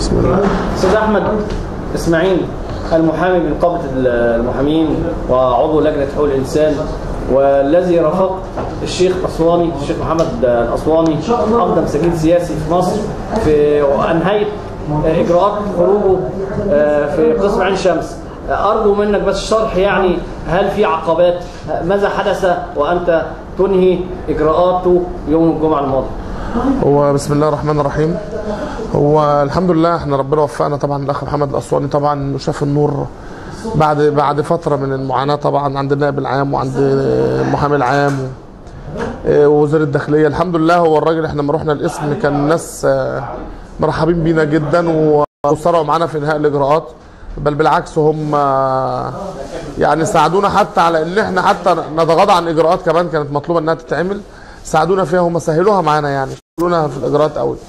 بسم الله استاذ احمد اسماعيل المحامي من نقابه المحامين وعضو لجنه حقوق الانسان والذي رافقت الشيخ اسواني الشيخ محمد الاسواني اقدم سجين سياسي في مصر في انهيت اجراءات خروجه في قسم عين شمس ارجو منك بس شرح يعني هل في عقبات ماذا حدث وانت تنهي اجراءاته يوم الجمعه الماضي هو بسم الله الرحمن الرحيم هو الحمد لله احنا ربنا وفقنا طبعا الاخ محمد الاسواني طبعا شاف النور بعد بعد فتره من المعاناه طبعا عند النائب العام وعند المحامي العام ووزير الداخليه الحمد لله هو الراجل احنا لما رحنا القسم كان الناس مرحبين بينا جدا وصاروا معانا في انهاء الاجراءات بل بالعكس هم يعني ساعدونا حتى على ان احنا حتى نتغاضى عن اجراءات كمان كانت مطلوبه انها تتعمل ساعدونا فيها هم سهلوها معانا يعني سهلونا في الاجراءات قوي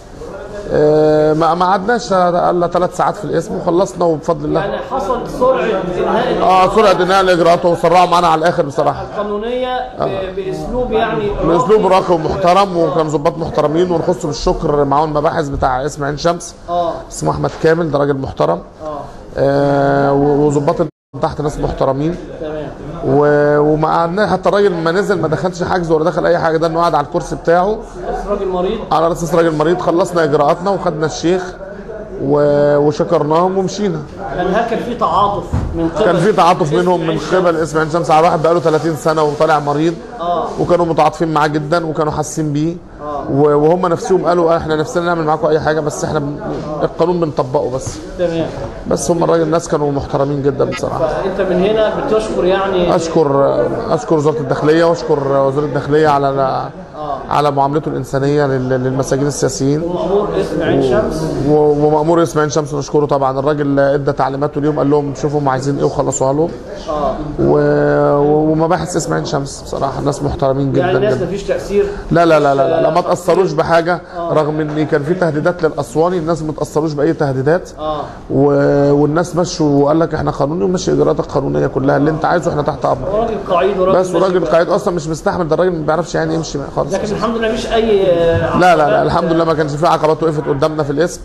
ما ما قعدناش الا ثلاث ساعات في القسم وخلصنا وبفضل الله يعني حصل سرعه انهاء اه سرعه انهاء الاجراءات وسرعوا معانا على الاخر بصراحه القانونيه آه. باسلوب يعني باسلوب راقي ومحترم وكانوا ظباط محترمين ونخص بالشكر معاهم المباحث بتاع اسم عين شمس اه اسمه احمد كامل ده راجل محترم اه آه وظباط تحت ناس محترمين تمام وما قعدنا حتى الراجل ما نزل ما دخلش حجز ولا دخل اي حاجه ده انه قعد على الكرسي بتاعه بس راجل مريض على اساس راجل مريض خلصنا اجراءاتنا وخدنا الشيخ و... وشكرناهم ومشينا يعني هل كان في تعاطف من قبل كان في تعاطف منهم من اسم قبل اسم عين شمس على واحد بقاله 30 سنه وطالع مريض اه وكانوا متعاطفين معاه جدا وكانوا حاسين بيه آه. و- وهم نفسهم قالوا احنا نفسنا نعمل معاكم اي حاجه بس احنا بن- القانون بنطبقه بس تمام بس هم الراجل الناس كانوا محترمين جدا بصراحه فانت من هنا بتشكر يعني اشكر اشكر وزاره الداخليه واشكر وزير الداخليه على على معاملته الانسانيه لل- للمساجين السياسيين ومأمور اسم عين شمس و- ومأمور اسماعيل شمس نشكره طبعا الراجل ادى تعليماته اليوم قال لهم شوفوا هم عايزين ايه وخلصوها لهم اه و- ومباحث اسماعيل شمس بصراحه ناس محترمين يعني جدا الناس جدا مفيش تاثير لا لا لا لا, لا ما تاثروش بحاجه رغم ان كان في تهديدات للاسواني الناس ما تاثروش باي تهديدات اه و... والناس مشوا وقال لك احنا قانوني ومشي اجراءاتك قانونيه كلها اللي انت عايزه احنا تحت امرك وراجل قعيد وراجل بس وراجل ماشي. قاعد اصلا مش مستحمل ده الراجل ما بيعرفش يعني يمشي خالص لكن الحمد لله مفيش اي لا لا لا الحمد لله ما كانش في عقبات وقفت قدامنا في الاسم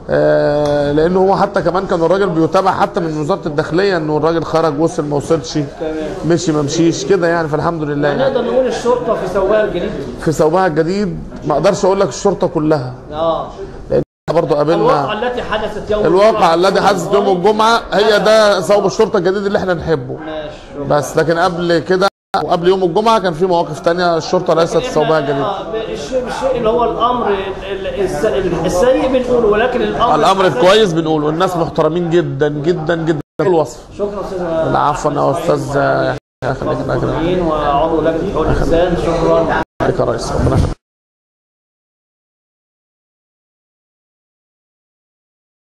آه لانه هو حتى كمان كان الراجل بيتابع حتى من وزاره الداخليه انه الراجل خرج وصل ما وصلش مشي ما مشيش كده يعني فالحمد لله يعني. نقدر نقول الشرطه في سواها الجديد في ثوبها الجديد ما اقدرش اقول لك الشرطه كلها اه برضه قابلنا الواقعه التي حدثت يوم الواقع الجمعة الذي حدث يوم الجمعه هي ده ثوب الشرطه الجديد اللي احنا نحبه ماشي بس لكن قبل كده وقبل يوم الجمعه كان في مواقف تانية الشرطه ليست ثوبها الجديد آه، الشيء الشيء اللي هو الامر ال- ال- الس- السيء بنقوله ولكن الامر الامر الكويس بنقول والناس محترمين جدا جدا جدا الوصف شكرا استاذ العفو يا استاذ يحيى خليك معاك وعضو لجنه حقوق الانسان شكرا يا ريس ربنا يخليك